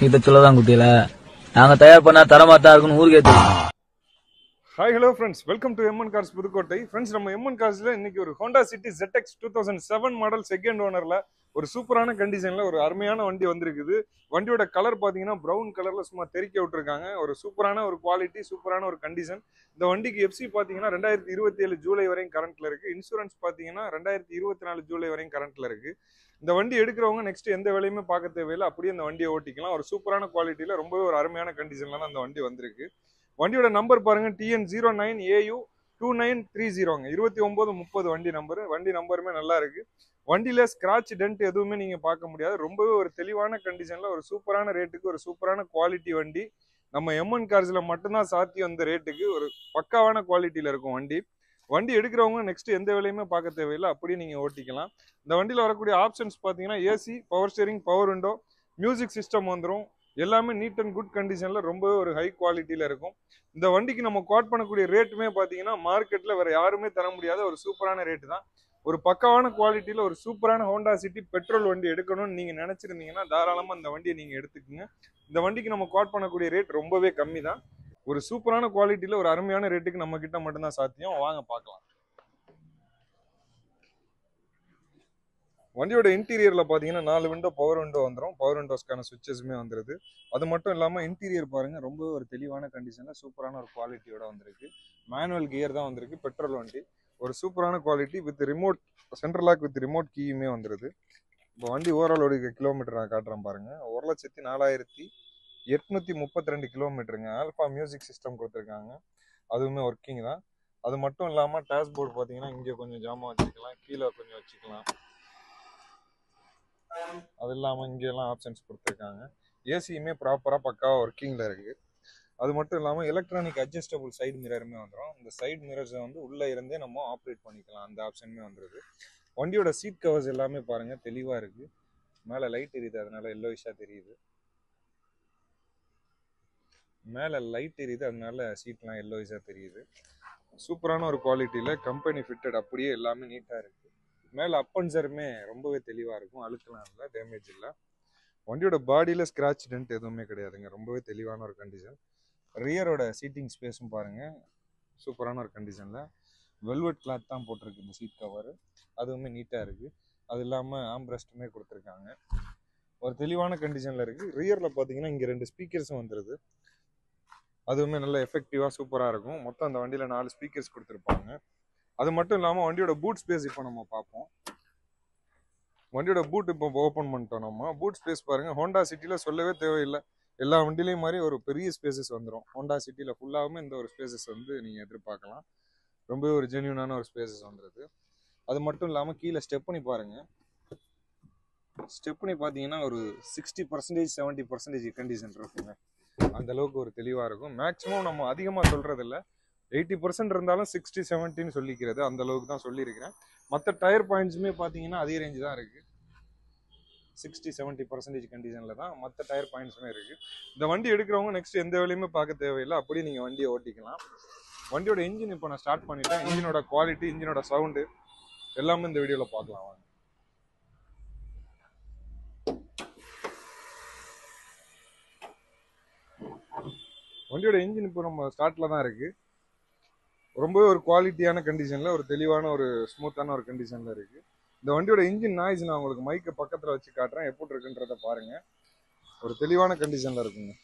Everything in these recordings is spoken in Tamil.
இதை சொல்லதான் குட்டியில நாங்க தயார் பண்ணா தரமா தான் இருக்குன்னு ஊருக்கே தெரியும் hi hello friends welcome to MN cars Pudukkottai friends நம்ம எம்என் கார்ஸ்ல இன்னைக்கு ஒரு Honda City ZX two thousand seven model second ஓனர்ல ஒரு சூப்பரான கண்டிஷன்ல ஒரு அருமையான வண்டி வந்திருக்குது வண்டியோட கலர் பாத்தீங்கன்னா ப்ரௌன் கலர்ல சும்மா தெறிக்க விட்டுருக்காங்க ஒரு சூப்பரான ஒரு குவாலிட்டி சூப்பரான ஒரு கண்டிஷன் இந்த வண்டிக்கு எஃப்சி பாத்தீங்கன்னா ரெண்டாயிரத்தி இருபத்தி ஏழு ஜூலை வரையும் கரண்ட்ல இருக்கு இன்சூரன்ஸ் பாத்தீங்கன்னா ரெண்டாயிரத்தி இருபத்தி நாலு ஜூலை வரையும் கரண்ட்ல இருக்கு இந்த வண்டி எடுக்கிறவங்க நெக்ஸ்ட் எந்த வேலையுமே பார்க்க தேவையில்லை அப்படியே இந்த வண்டியை ஓட்டிக்கலாம் ஒரு சூப்பரான குவாலிட்டியில ரொம்பவே ஒரு அருமையான கண்டிஷன்ல தான் அந்த வண்டி வந்திருக்கு வண்டியோட நம்பர் பாருங்க TN zero nine AU two nine three ஜீரோங்க இருபத்தி ஒன்பது முப்பது வண்டி நம்பர் வண்டி நம்பருமே நல்லா இருக்கு வண்டியில ஸ்கிராட்ச் டென்ட் எதுவுமே நீங்க பார்க்க முடியாது ரொம்பவே ஒரு தெளிவான கண்டிஷன்ல ஒரு சூப்பரான ரேட்டுக்கு ஒரு சூப்பரான குவாலிட்டி வண்டி நம்ம எம்என் கார்ஸ்ல மட்டும்தான் சாத்தியம் அந்த ரேட்டுக்கு ஒரு பக்காவான குவாலிட்டியில இருக்கும் வண்டி வண்டி எடுக்கிறவங்க நெக்ஸ்ட் எந்த வேலையுமே பார்க்க தேவையில்லை அப்படியே நீங்க ஓட்டிக்கலாம் இந்த வண்டியில வரக்கூடிய ஆப்ஷன்ஸ் பாத்தீங்கன்னா AC power steering power window music system வந்துடும் எல்லாமே நீட் அண்ட் குட் கண்டிஷன்ல ரொம்பவே ஒரு ஹை குவாலிட்டியில இருக்கும் இந்த வண்டிக்கு நம்ம கோட் பண்ணக்கூடிய ரேட்டுமே பாத்தீங்கன்னா மார்க்கெட்ல வேற யாருமே தர முடியாத ஒரு சூப்பரான ரேட்டு தான் ஒரு பக்காவான குவாலிட்டியில ஒரு சூப்பரான ஹோண்டா சிட்டி பெட்ரோல் வண்டி எடுக்கணும்னு நீங்க நினைச்சிருந்தீங்கன்னா தாராளமா இந்த வண்டியை நீங்க எடுத்துக்கோங்க இந்த வண்டிக்கு நம்ம கோட் பண்ணக்கூடிய ரேட் ரொம்பவே கம்மி தான் ஒரு சூப்பரான குவாலிட்டியில ஒரு அருமையான ரேட்டுக்கு நம்ம கிட்ட மட்டும்தான் சாத்தியம் வாங்க பார்க்கலாம் வண்டியோட இன்டீரியர்ல பாத்தீங்கன்னா நாலு விண்டோ பவர் விண்டோ வந்துடும் பவர் விண்டோஸ்க்கான சுவிச்சஸுமே வந்துருது அது மட்டும் இல்லாம இன்டீரியர் பாருங்க ரொம்ப ஒரு தெளிவான கண்டிஷன்ல சூப்பரான ஒரு குவாலிட்டியோட வந்திருக்கு மேனுவல் கியர் தான் வந்திருக்கு பெட்ரோல் வண்டி ஒரு சூப்பரான quality with remote central lock with remote கீயுமே வந்துருது இப்போ வண்டி ஓவரால் ஓடிக்க கிலோமீட்டர் நான் காட்டுறேன் பாருங்க ஒரு லட்சத்தி நாலாயிரத்தி எட்நூத்தி முப்பத்தி ரெண்டு கிலோமீட்டருங்க ஆல்ஃபா மியூசிக் சிஸ்டம் கொடுத்துருக்காங்க அதுவுமே ஒர்க்கிங் தான் அது மட்டும் இல்லாம டேஷ்போர்ட் பாத்தீங்கன்னா இங்கே கொஞ்சம் ஜாமான் வச்சுக்கலாம் கீழே கொஞ்சம் வச்சுக்கலாம் அது இல்லாமல் இங்கெல்லாம் ஆப்ஷன்ஸ் கொடுத்துருக்காங்க ஏசியுமே ப்ராப்பராக பக்காவாக ஒர்க்கிங்கில் இருக்குது அது மட்டும் இல்லாமல் எலக்ட்ரானிக் அட்ஜஸ்டபுள் சைடு மிரருமே வந்துடும் இந்த சைடு மிரர்ஸை வந்து உள்ளே இருந்தே நம்ம ஆப்ரேட் பண்ணிக்கலாம் அந்த ஆப்ஷனுமே வந்துடுது வண்டியோட சீட் கவர்ஸ் எல்லாமே பாருங்கள் தெளிவாக இருக்குது மேலே லைட் எரியுது அதனால எல்லோயிஷாக தெரியுது மேலே லைட் எரியுது அதனால சீட்லாம் எல்லோயிஷாக தெரியுது சூப்பரான ஒரு குவாலிட்டியில் கம்பெனி ஃபிட்டட் அப்படியே எல்லாமே நீட்டாக இருக்குது மேலே அப்பன்சருமே ரொம்பவே தெளிவாக இருக்கும் அழுக்கலாம் இல்லை டேமேஜ் இல்லை வண்டியோட பாடியில் ஸ்க்ராட்ச் டென்ட் எதுவுமே கிடையாதுங்க ரொம்பவே தெளிவான ஒரு கண்டிஷன் ரியரோட சீட்டிங் ஸ்பேஸும் பாருங்கள் சூப்பரான ஒரு கண்டிஷனில் வெல்வெட் கிளாத் தான் போட்டிருக்கு இந்த சீட் கவர் அதுவுமே நீட்டாக இருக்குது அது இல்லாமல் ஆம்ப்ரெஸ்ட்டுமே கொடுத்துருக்காங்க ஒரு தெளிவான கண்டிஷனில் இருக்குது ரியரில் பார்த்தீங்கன்னா இங்கே ரெண்டு ஸ்பீக்கர்ஸும் வந்துடுது அதுவுமே நல்ல எஃபெக்டிவாக சூப்பராக இருக்கும் மொத்தம் அந்த வண்டியில் நாலு ஸ்பீக்கர்ஸ் கொடுத்துருப்பாங்க அது மட்டும் இல்லாமல் வண்டியோட பூட் ஸ்பேஸ் இப்போ நம்ம பார்ப்போம் வண்டியோட பூட் இப்போ ஓப்பன் பண்ணிட்டோம் நம்ம பூட் ஸ்பேஸ் பாருங்க ஹோண்டா சிட்டியில் சொல்லவே தேவையில்லை எல்லா வண்டிலையும் மாதிரி ஒரு பெரிய ஸ்பேசஸ் வந்துடும் ஹோண்டா சிட்டியில் ஃபுல்லாகவுமே இந்த ஒரு ஸ்பேசஸ் வந்து நீங்கள் எதிர்பார்க்கலாம் ரொம்பவே ஒரு ஜென்யூனான ஒரு ஸ்பேசஸ் வந்துடுது அது மட்டும் இல்லாமல் கீழே ஸ்டெப் பண்ணி பாருங்க ஸ்டெப் பண்ணி பார்த்தீங்கன்னா ஒரு sixty percentage seventy percentage condition இருக்குங்க அந்த அளவுக்கு ஒரு தெளிவாக இருக்கும் மேக்ஸிமம் நம்ம அதிகமாக சொல்கிறதில்ல எயிட்டி பர்சன்ட் இருந்தாலும் சிக்ஸ்டி செவன்ட்டின்னு சொல்லிக்கிறது அந்த அளவுக்கு தான் சொல்லியிருக்கிறேன் மற்ற டயர் பாயிண்ட்ஸுமே பார்த்தீங்கன்னா அதே ரேஞ்சு தான் இருக்குது சிக்ஸ்டி செவன்ட்டி பர்சன்டேஜ் கண்டிஷனில் தான் மற்ற டயர் பாயிண்ட்ஸுமே இருக்குது இந்த வண்டி எடுக்கிறவங்க நெக்ஸ்ட் எந்த வேலையுமே பார்க்க தேவையில்லை அப்படியே நீங்கள் வண்டியை ஓட்டிக்கலாம் வண்டியோட இன்ஜின் இப்போ நான் ஸ்டார்ட் பண்ணிட்டேன் இன்ஜினோட குவாலிட்டி இன்ஜினோட சவுண்டு எல்லாமே இந்த வீடியோவில் பார்க்கலாம் வாங்க வண்டியோட இன்ஜின் இப்போ நம்ம ஸ்டார்ட்ல தான் இருக்கு ரொம்பவே ஒரு குவாலிட்டியான கண்டிஷன்ல ஒரு தெளிவான ஒரு ஸ்மூத்தான ஒரு கண்டிஷன்ல இருக்கு இந்த வண்டியோட இன்ஜின் நாய்ஸ் நான் உங்களுக்கு மைக்கை பக்கத்துல வச்சு காட்டுறேன் எப்படி இருக்குன்றத பாருங்க ஒரு தெளிவான கண்டிஷன்ல இருக்குங்க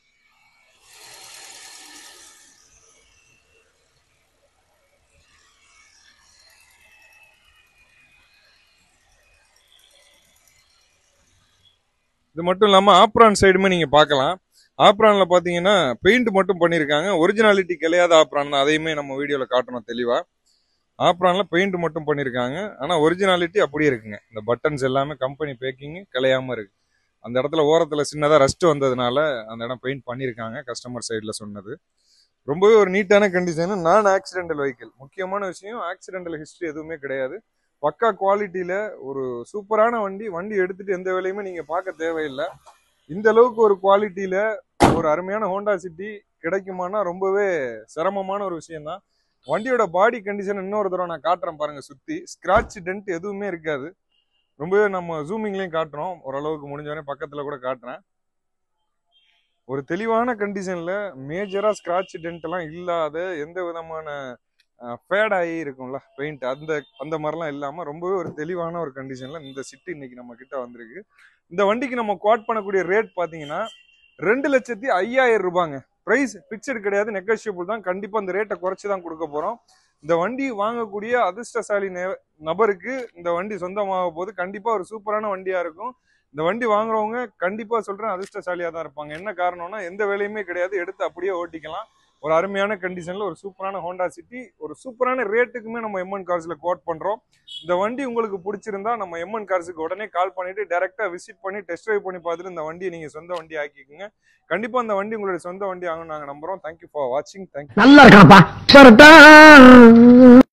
இது மட்டும் இல்லாம ஆப்ரான் சைடுமே நீங்க பார்க்கலாம் ஆப்ரான்ல பாத்தீங்கன்னா பெயிண்ட் மட்டும் பண்ணியிருக்காங்க ஒரிஜினாலிட்டி கிடையாத ஆப்ரான் தான் அதையுமே நம்ம வீடியோல காட்டணும் தெளிவா ஆப்ரான்ல பெயிண்ட் மட்டும் பண்ணியிருக்காங்க ஆனா ஒரிஜினாலிட்டி அப்படியே இருக்குங்க இந்த பட்டன்ஸ் எல்லாமே கம்பெனி பேக்கிங் கலையாம இருக்கு அந்த இடத்துல ஓரத்துல சின்னதா ரஸ்ட் வந்ததுனால அந்த இடம் பெயிண்ட் பண்ணியிருக்காங்க கஸ்டமர் சைடுல சொன்னது ரொம்பவே ஒரு நீட்டான கண்டிஷன் நான் ஆக்சிடென்டல் வெஹிக்கிள் முக்கியமான விஷயம் ஆக்சிடென்டல் ஹிஸ்டரி எதுவுமே கிடையாது பக்கா குவாலிட்டியில ஒரு சூப்பரான வண்டி வண்டி எடுத்துட்டு எந்த வேலையுமே நீங்க பார்க்க தேவையில்லை இந்த அளவுக்கு ஒரு குவாலிட்டியில ஒரு அருமையான ஹோண்டா சிட்டி கிடைக்குமானா ரொம்பவே சிரமமான ஒரு விஷயம் தான் வண்டியோட பாடி கண்டிஷன் இன்னொரு தடவை நான் காட்டுறேன் பாருங்க சுத்தி ஸ்கிராட்ச் டென்ட் எதுவுமே இருக்காது ரொம்பவே நம்ம ஜூமிங்லயும் காட்டுறோம் ஓரளவுக்கு முடிஞ்ச வரையும் பக்கத்துல கூட காட்டுறேன் ஒரு தெளிவான கண்டிஷன்ல மேஜரா ஸ்கிராட்ச் டென்ட் எல்லாம் இல்லாத எந்த விதமான ஃபேட் ஆகி இருக்கும்ல பெயிண்ட் அந்த அந்த மாதிரிலாம் இல்லாம ரொம்பவே ஒரு தெளிவான ஒரு கண்டிஷன்ல இந்த சிட்டி இன்னைக்கு நம்ம கிட்ட வந்திருக்கு இந்த வண்டிக்கு நம்ம குவாட் பண்ணக்கூடிய ரேட் பாத்தீங்கன்னா ரெண்டு லட்சத்தி ஐயாயிரம் ரூபாங்க பிரைஸ் பிக்சடு கிடையாது நெகோஷியபிள் தான் கண்டிப்பா இந்த ரேட்டை குறைச்சி தான் கொடுக்க போறோம் இந்த வண்டி வாங்கக்கூடிய அதிர்ஷ்டசாலி நே- நபருக்கு இந்த வண்டி சொந்தமாக போது கண்டிப்பா ஒரு சூப்பரான வண்டியா இருக்கும் இந்த வண்டி வாங்குறவங்க கண்டிப்பா சொல்றேன் அதிர்ஷ்டசாலியா தான் இருப்பாங்க என்ன காரணம்னா எந்த வேலையுமே கிடையாது எடுத்து அப்படியே ஓட்டிக்கலாம் ஒரு அருமையான கண்டிஷன்ல ஒரு சூப்பரான ஹோண்டா சிட்டி ஒரு சூப்பரான ரேட்டுக்குமே நம்ம எம்என் கார்ஸ்ல கோட் பண்றோம் இந்த வண்டி உங்களுக்கு பிடிச்சிருந்தா நம்ம எம்என் கார்ஸுக்கு உடனே கால் பண்ணிட்டு டைரக்டா விசிட் பண்ணி டெஸ்ட் ட்ரைவ் பண்ணி பார்த்துட்டு இந்த வண்டியை நீங்க சொந்த வண்டி ஆக்கிக்கோங்க கண்டிப்பா இந்த வண்டி உங்களுடைய சொந்த வண்டி ஆகும் நாங்க நம்புறோம் தேங்க்யூ ஃபார் வாட்சிங் தேங்க்யூ நல்லா இருக்கானப்பா